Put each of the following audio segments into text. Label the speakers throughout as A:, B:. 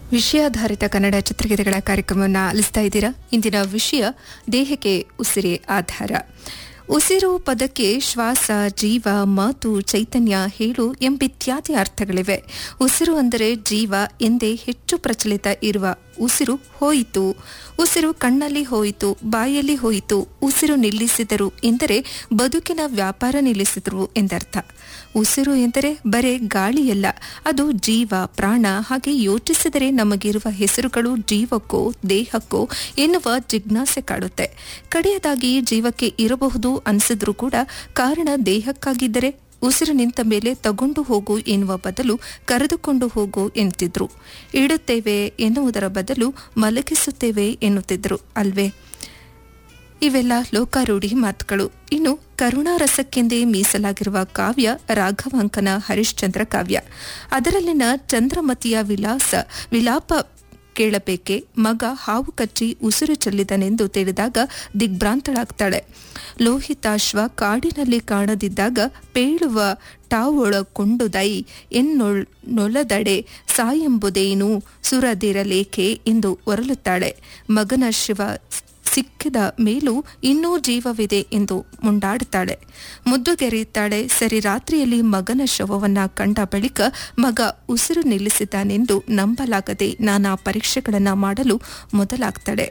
A: ವಿಷಯಾಧಾರಿತ ಕನ್ನಡ ಚಿತ್ರಗೀತೆಗಳ ಕಾರ್ಯಕ್ರಮವನ್ನು ಆಲಿಸ್ತಾ ಇದ್ದೀರಾ ಇಂದಿನ ವಿಷಯ ದೇಹಕ್ಕೆ ಉಸಿರೇ ಆಧಾರ ಉಸಿರು ಪದಕ್ಕೆ ಶ್ವಾಸ ಜೀವ ಮಾತು ಚೈತನ್ಯ ಹೇಳು ಎಂಬಿತ್ಯಾದಿ ಅರ್ಥಗಳಿವೆ ಉಸಿರು ಅಂದರೆ ಜೀವ ಎಂದೇ ಹೆಚ್ಚು ಪ್ರಚಲಿತ ಇರುವ ಉಸಿರು ಹೋಯಿತು ಉಸಿರು ಕಣ್ಣಲ್ಲಿ ಹೋಯಿತು ಬಾಯಲ್ಲಿ ಹೋಯಿತು ಉಸಿರು ನಿಲ್ಲಿಸಿದರು ಎಂದರೆ ಬದುಕಿನ ವ್ಯಾಪಾರ ನಿಲ್ಲಿಸಿದರು ಎಂದರ್ಥ ಉಸಿರು ಎಂದರೆ ಬರೇ ಗಾಳಿಯಲ್ಲ ಅದು ಜೀವ ಪ್ರಾಣ ಹಾಗೆ ಯೋಚಿಸಿದರೆ ನಮಗಿರುವ ಹೆಸರುಗಳು ಜೀವಕ್ಕೋ ದೇಹಕ್ಕೋ ಎನ್ನುವ ಜಿಜ್ಞಾಸೆ ಕಾಡುತ್ತೆ ಕಡೆಯದಾಗಿ ಜೀವಕ್ಕೆ ಇರಬಹುದು ಅನಿಸಿದ್ರೂ ಕೂಡ ಕಾರಣ ದೇಹಕ್ಕಾಗಿದ್ದರೆ ಉಸಿರು ನಿಂತ ಮೇಲೆ ತಗೊಂಡು ಹೋಗು ಎನ್ನುವ ಬದಲು ಕರೆದುಕೊಂಡು ಹೋಗು ಎನ್ನುತ್ತಿದ್ರು ಇಡುತ್ತೇವೆ ಎನ್ನುವುದರ ಬದಲು ಮಲಗಿಸುತ್ತೇವೆ ಎನ್ನುತ್ತಿದ್ರು ಅಲ್ವೇ ಇವೆಲ್ಲ ಲೋಕಾರೂಢಿ ಮಾತುಗಳು ಇನ್ನು ಕರುಣಾರಸಕ್ಕೆಂದೇ ಮೀಸಲಾಗಿರುವ ಕಾವ್ಯ ರಾಘವಾಂಕನ ಹರಿಶ್ಚಂದ್ರ ಕಾವ್ಯ ಅದರಲ್ಲಿನ ಚಂದ್ರಮತಿಯ ವಿಲಾಸ ವಿಲಾಪ ಕೇಳಬೇಕೆ ಮಗ ಹಾವು ಕಚ್ಚಿ ಉಸಿರು ಚೆಲ್ಲಿದನೆಂದು ತಿಳಿದಾಗ ದಿಗ್ಭ್ರಾಂತಳಾಗ್ತಾಳೆ ಲೋಹಿತಾಶ್ವ ಕಾಡಿನಲ್ಲಿ ಕಾಣದಿದ್ದಾಗ ಪೇಳುವ ಟಾವೊಳಕೊಂಡುದೈ ಎನ್ನೊಳ್ ನೊಲದಡೆ ಸಾಯೆಂಬುದೇನು ಸುರದಿರಲೇಕೆ ಎಂದು ಒರಲುತ್ತಾಳೆ ಮಗನ ಶಿವ ಸಿಕ್ಕಿದ ಮೇಲೂ ಇನ್ನೂ ಜೀವವಿದೆ ಎಂದು ಮುಂಡಾಡುತ್ತಾಳೆ ಮುದ್ದುಗೆರೆಯುತ್ತಾಳೆ ಸರಿ ರಾತ್ರಿಯಲ್ಲಿ ಮಗನ ಶವವನ್ನ ಕಂಡ ಬಳಿಕ ಮಗ ಉಸಿರು ನಿಲ್ಲಿಸಿದ್ದಾನೆಂದು ನಂಬಲಾಗದೆ ನಾನಾ ಪರೀಕ್ಷೆಗಳನ್ನು ಮಾಡಲು ಮೊದಲಾಗ್ತಾಳೆ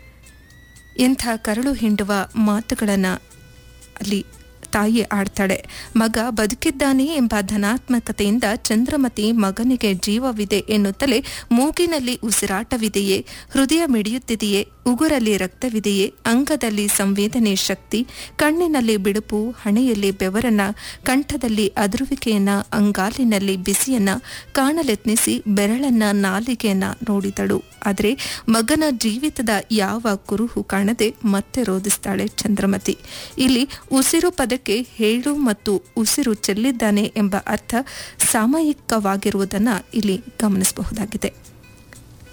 A: ಎಂಥ ಕರಳು ಹಿಂಡುವ ಮಾತುಗಳನ್ನು ಅಲ್ಲಿ ತಾಯಿ ಆಡ್ತಾಳೆ ಮಗ ಬದುಕಿದ್ದಾನೆ ಎಂಬ ಧನಾತ್ಮಕತೆಯಿಂದ ಚಂದ್ರಮತಿ ಮಗನಿಗೆ ಜೀವವಿದೆ ಎನ್ನುತ್ತಲೇ ಮೂಗಿನಲ್ಲಿ ಉಸಿರಾಟವಿದೆಯೇ ಹೃದಯ ಮಿಡಿಯುತ್ತಿದೆಯೇ ಉಗುರಲ್ಲಿ ರಕ್ತವಿದೆಯೇ ಅಂಗದಲ್ಲಿ ಸಂವೇದನೆ ಶಕ್ತಿ ಕಣ್ಣಿನಲ್ಲಿ ಬಿಡುಪು ಹಣೆಯಲ್ಲಿ ಬೆವರನ್ನ ಕಂಠದಲ್ಲಿ ಅದುರುವಿಕೆಯನ್ನ ಅಂಗಾಲಿನಲ್ಲಿ ಬಿಸಿಯನ್ನ ಕಾಣಲೆತ್ನಿಸಿ ಬೆರಳನ್ನ ನಾಲಿಗೆಯನ್ನ ನೋಡಿದಳು ಆದರೆ ಮಗನ ಜೀವಿತದ ಯಾವ ಕುರುಹು ಕಾಣದೆ ಮತ್ತೆ ರೋಧಿಸ್ತಾಳೆ ಚಂದ್ರಮತಿ ಇಲ್ಲಿ ಉಸಿರು ಪದಕ್ಕೆ ಹೇಳು ಮತ್ತು ಉಸಿರು ಚೆಲ್ಲಿದ್ದಾನೆ ಎಂಬ ಅರ್ಥ ಸಾಮಯಿಕವಾಗಿರುವುದನ್ನು ಇಲ್ಲಿ ಗಮನಿಸಬಹುದಾಗಿದೆ